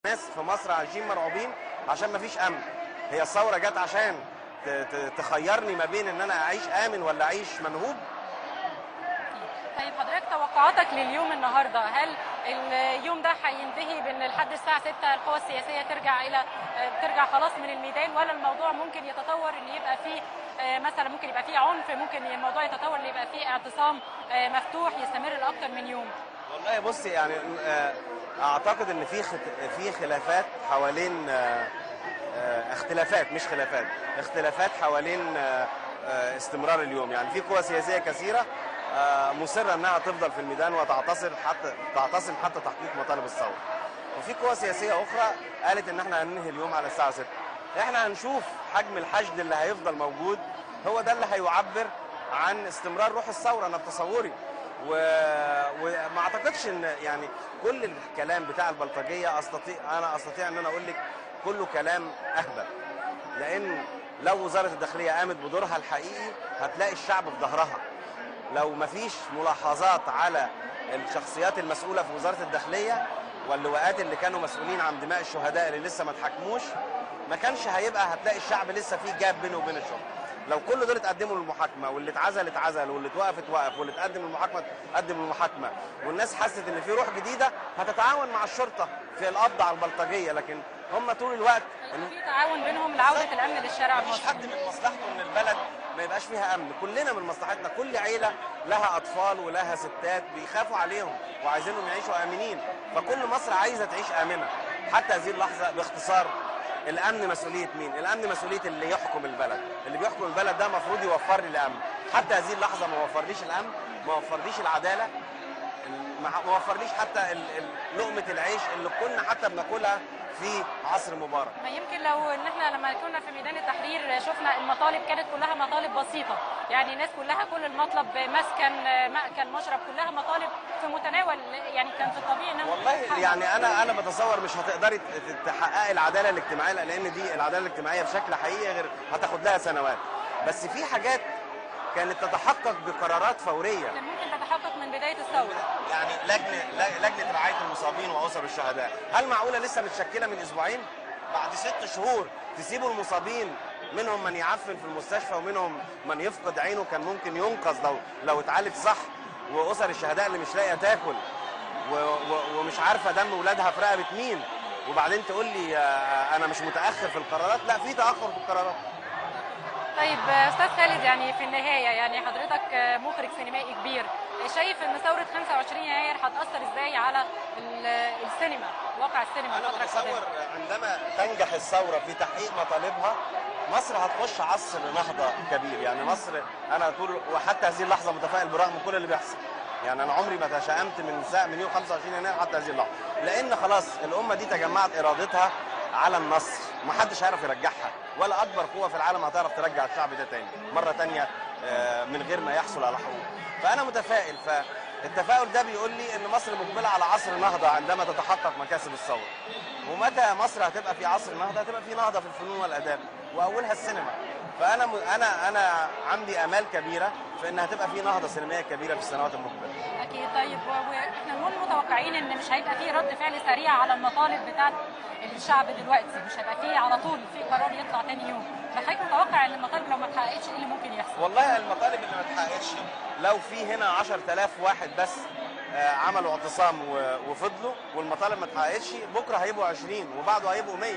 الناس في مصر عايشين مرعوبين عشان ما فيش امن هي الثوره جت عشان ت- ت- تخيرني ما بين ان انا اعيش امن ولا اعيش منهوب طيب حضرتك توقعاتك لليوم النهارده هل اليوم ده هينتهي بان لحد الساعه 6 القوى السياسيه ترجع الى آه، ترجع خلاص من الميدان ولا الموضوع ممكن يتطور ان يبقى فيه آه، مثلا ممكن يبقى فيه عنف ممكن الموضوع يتطور ان يبقى فيه اعتصام آه، مفتوح يستمر لاكثر من يوم والله بص يعني آه، اعتقد ان في خت- في خلافات حوالين آه، آه، اختلافات مش خلافات اختلافات حوالين آه، آه، استمرار اليوم يعني في قوى سياسيه كثيره آه، مصره انها تفضل في الميدان وتعتصر حتى تعتصم حتى تحقيق مطالب الثوره وفي قوى سياسيه اخرى قالت ان احنا هننهي اليوم على الساعه 6 احنا هنشوف حجم الحشد اللي هيفضل موجود هو ده اللي هيعبر عن استمرار روح الثوره انا بتصوري و... وما اعتقدش ان يعني كل الكلام بتاع البلطجيه استطيع انا استطيع ان انا اقول لك كله كلام اهبل لان لو وزاره الداخليه قامت بدورها الحقيقي هتلاقي الشعب في ظهرها لو مفيش ملاحظات على الشخصيات المسؤوله في وزاره الداخليه واللواءات اللي كانوا مسؤولين عن دماء الشهداء اللي لسه ما اتحكموش ما كانش هيبقى هتلاقي الشعب لسه فيه جاب بينه وبين الشغل لو كل دول اتقدموا للمحاكمه واللي اتعزل اتعزل واللي اتوقف اتوقف واللي اتقدم للمحاكمه اتقدم للمحاكمه والناس حست ان في روح جديده هتتعاون مع الشرطه في القبض على البلطجيه لكن هم طول الوقت إن- في تعاون بينهم لعوده الامن للشارع مفيش المصري حد من مصلحته ان البلد ما يبقاش فيها امن كلنا من مصلحتنا كل عيله لها اطفال ولها ستات بيخافوا عليهم وعايزينهم يعيشوا امنين فكل مصر عايزه تعيش امنه حتى هذه اللحظه باختصار الامن مسؤوليه مين الامن مسؤوليه اللي يحكم البلد اللي بيحكم البلد ده المفروض يوفر لي الامن حتى هذه اللحظه ما وفرليش الامن ما وفرليش العداله ما ما وفرليش حتى ال- ال- لقمه العيش اللي كنا حتى بناكلها في عصر مبارك ما يمكن لو ان احنا لما كنا في ميدان التحرير شفنا المطالب كانت كلها مطالب بسيطه يعني الناس كلها كل المطلب مسكن مأكل مشرب كلها مطالب في متناول يعني كان في الطبيعي انها والله يعني انا انا بتصور مش هتقدري ت- تحققي العداله الاجتماعيه لان دي العداله الاجتماعيه بشكل حقيقي غير هتاخد لها سنوات بس في حاجات كانت تتحقق بقرارات فوريه كان ممكن تتحقق من بدايه الثوره يعني لجنه ل- لجنه رعايه المصابين واسر الشهداء هل معقوله لسه متشكله من اسبوعين بعد ست شهور تسيبوا المصابين منهم من يعفن في المستشفى ومنهم من يفقد عينه كان ممكن ينقذ لو لو اتعالج صح واسر الشهداء اللي مش لاقيه تاكل و و ومش عارفه دم ولادها في رقبه مين وبعدين تقول لي آه، انا مش متاخر في القرارات لا في تاخر في القرارات طيب استاذ خالد يعني في النهايه يعني حضرتك مخرج سينمائي كبير شايف ان ثوره 25 يناير هتاثر ازاي على ال- السينما واقع السينما انا الفتره بتصور القادمه عندما تنجح الثوره في تحقيق مطالبها مصر هتخش عصر نهضه كبير يعني مصر انا طول وحتى هذه اللحظه متفائل برغم كل اللي بيحصل يعني انا عمري ما تشائمت من ساعه من يوم 25 يناير حتى هذه اللحظه لان خلاص الامه دي تجمعت ارادتها على النصر ما حدش هيعرف يرجعها ولا اكبر قوه في العالم هتعرف ترجع الشعب ده تاني مره تانيه آه، من غير ما يحصل على حقوق فانا متفائل فالتفاؤل ده بيقول لي ان مصر مقبله على عصر نهضه عندما تتحقق مكاسب الثوره ومتى مصر هتبقى في عصر نهضه هتبقى في نهضه في الفنون والاداب واولها السينما فانا م... انا انا عندي امال كبيره في ان هتبقى في نهضه سينمائيه كبيره في السنوات المقبله اكيد طيب و- واحنا نكون متوقعين ان مش هيبقى فيه رد فعل سريع على المطالب بتاعت الشعب دلوقتي مش هيبقى فيه على طول في قرار يطلع تاني يوم فحضرتك متوقع ان المطالب لو ما اتحققتش ايه اللي ممكن يحصل؟ والله المطالب اللي ما اتحققتش لو في هنا 10000 واحد بس آه، عملوا اعتصام و- وفضلوا والمطالب ما اتحققتش بكره هيبقوا 20 وبعده هيبقوا 100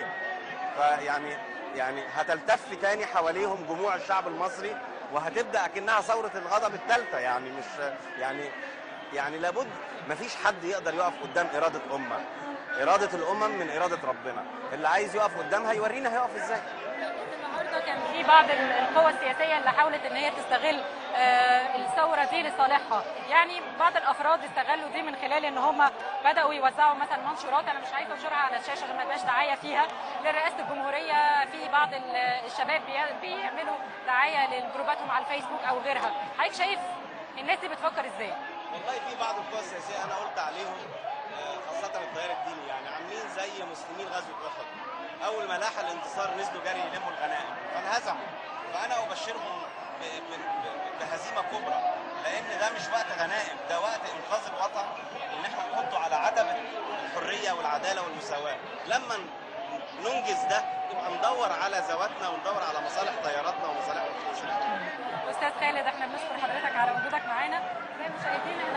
فيعني يعني هتلتف تاني حواليهم جموع الشعب المصري وهتبدا اكنها ثوره الغضب الثالثه يعني مش يعني يعني لابد مفيش حد يقدر يقف قدام اراده امه اراده الامم من اراده ربنا اللي عايز يقف قدامها يورينا هيقف ازاي النهارده كان في بعض ال- القوى السياسيه اللي حاولت ان هي تستغل آه، الثوره دي لصالحها، يعني بعض الافراد استغلوا دي من خلال ان هم بداوا يوزعوا مثلا منشورات انا مش عايزه انشرها على الشاشه عشان ما يبقاش دعايه فيها لرئاسه الجمهوريه في بعض ال- الشباب بي- بيعملوا دعايه لجروباتهم على الفيسبوك او غيرها، حضرتك شايف الناس دي بتفكر ازاي؟ والله في بعض القوى السياسيه انا قلت عليهم آه، خاصه التيار الديني يعني عاملين زي مسلمين غزوه احد اول ما لاحوا الانتصار نزلوا جري يلموا الغنائم فانهزموا فانا ابشرهم ب- ب- ب- بهزيمه كبرى لان ده مش وقت غنائم ده وقت انقاذ الوطن ان احنا نحطه على عتبه الحريه والعداله والمساواه لما ن- ننجز ده يبقى ندور على ذواتنا وندور على مصالح طياراتنا ومصالح انفسنا استاذ خالد احنا بنشكر حضرتك على وجودك معانا زي مشاهدينا